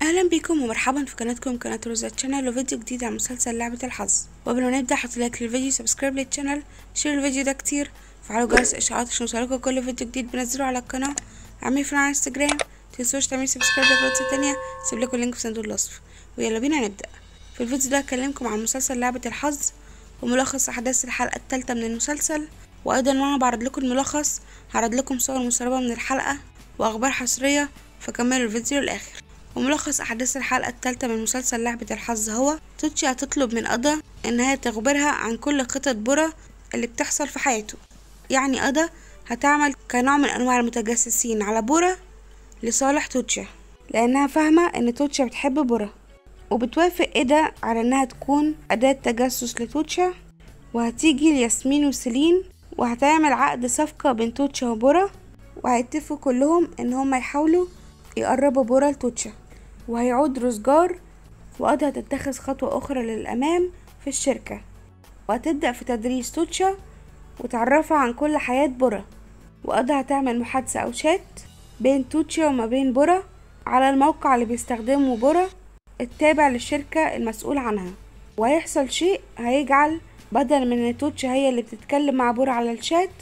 اهلا بيكم ومرحبا في قناتكم قناة روزا تشانل وفيديو جديد عن مسلسل لعبة الحظ وقبل ما نبدأ حط لايك للفيديو سبسكرايب للشانل شير الفيديو ده كتير وفعلوا جرس الاشعارات عشان يوصلكوا كل فيديو جديد بنزله على القناة اعملوا فولو على انستجرام متنسوش تعملوا سبسكرايب لقناتي التانية سيب لكم اللينك في صندوق الوصف ويلا بينا نبدأ في الفيديو ده هكلمكم عن مسلسل لعبة الحظ وملخص احداث الحلقة التالتة من المسلسل وايضا وانا بعرض لكم الملخص هعرض لكم صور مسربة من الحلقة واخبار حصرية فكملوا الفيديو للاخر وملخص أحداث الحلقة الثالثة من مسلسل لعبة الحظ هو توتشي هتطلب من أدا إنها تخبرها عن كل خطط برا اللي بتحصل في حياته يعني أدا هتعمل كنوع من أنواع المتجسسين على بورا لصالح توتشا لأنها فاهمة إن توتشا بتحب بورا وبتوافق إدا على إنها تكون أداة تجسس لتوتشا وهتيجي لياسمين وسيلين وهتعمل عقد صفقة بين توتشا وبورا وهيتفقوا كلهم إن هما يحاولوا يقربوا بورا لتوتشا وهيعود روزجار وقد هتتخذ خطوة أخرى للأمام في الشركة وهتبدأ في تدريس توتشا وتعرفها عن كل حياة بورا وقد هتعمل محادثة أو شات بين توتشا وما بين بورا على الموقع اللي بيستخدمه بورا التابع للشركة المسؤول عنها وهيحصل شيء هيجعل بدل من ان توتشا هي اللي بتتكلم مع بورا على الشات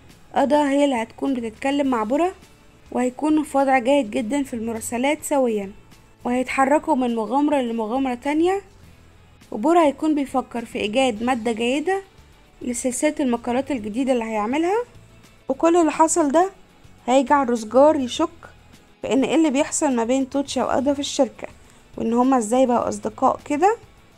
أدا هي اللي هتكون بتتكلم مع بورا وهيكونوا في وضع جيد جدا في المراسلات سويا وهيتحركوا من مغامرة لمغامرة تانية وبورا هيكون بيفكر في إيجاد مادة جيدة لسلسلة المقالات الجديدة اللي هيعملها وكل اللي حصل ده هيجعل روزجار يشك في إن إيه اللي بيحصل ما بين توتشا وأدا في الشركة وإن هما إزاي بقوا أصدقاء كده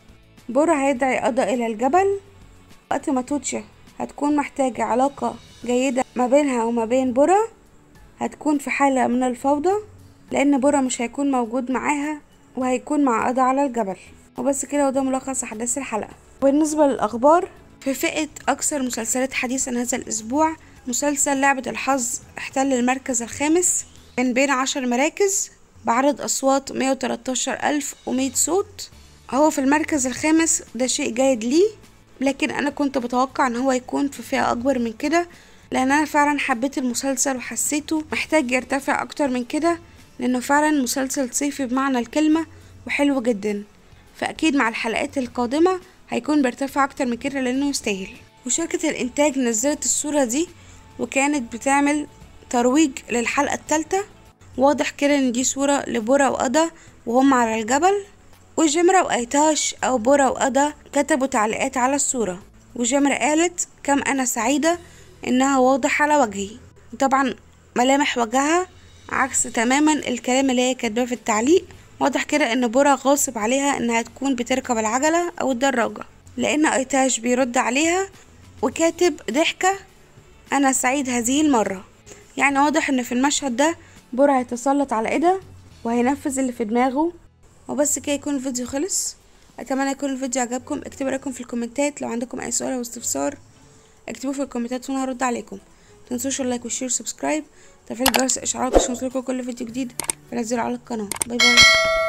بورا هيدعي أدا إلى الجبل وقت ما توتشا هتكون محتاجة علاقة جيدة ما بينها وما بين بورا هتكون في حالة من الفوضى لأن بورا مش هيكون موجود معاها وهيكون مع أدا على الجبل وبس كده وده ملخص أحداث الحلقة بالنسبة للأخبار في فئة أكثر مسلسلات حديثا هذا الأسبوع مسلسل لعبة الحظ احتل المركز الخامس من بين عشر مراكز بعدد أصوات مية وتلاتاشر ألف ومية صوت هو في المركز الخامس ده شيء جيد ليه لكن أنا كنت بتوقع إن هو يكون في فئة أكبر من كده لان انا فعلا حبيت المسلسل وحسيته محتاج يرتفع اكتر من كده لانه فعلا مسلسل صيفي بمعنى الكلمة وحلو جدا فاكيد مع الحلقات القادمة هيكون بيرتفع اكتر من كده لانه يستاهل وشركة الانتاج نزلت الصورة دي وكانت بتعمل ترويج للحلقة التالتة واضح كده ان دي صورة لبورا وأدا وهم على الجبل وجمرة وأيتاش أو بورا وأدا كتبوا تعليقات على الصورة وجمرة قالت كم أنا سعيدة انها واضح على وجهي وطبعا ملامح وجهها عكس تماما الكلام اللي هي كاتباه في التعليق واضح كده ان بورا غاصب عليها انها تكون بتركب العجلة او الدراجة لان ايتاج بيرد عليها وكاتب ضحكة انا سعيد هذه المرة يعني واضح ان في المشهد ده بورا هيتسلط على ايده وهينفذ اللي في دماغه وبس كده يكون الفيديو خلص اتمنى يكون الفيديو عجبكم اكتبوا رايكم في الكومنتات لو عندكم اي سؤال او استفسار اكتبوه في الكومنتات وانا هرد عليكم متنسوش اللايك والشير والسبسكرايب تفعيل جرس الاشعارات عشان يوصلكوا كل فيديو جديد بنزله على القناه باي باي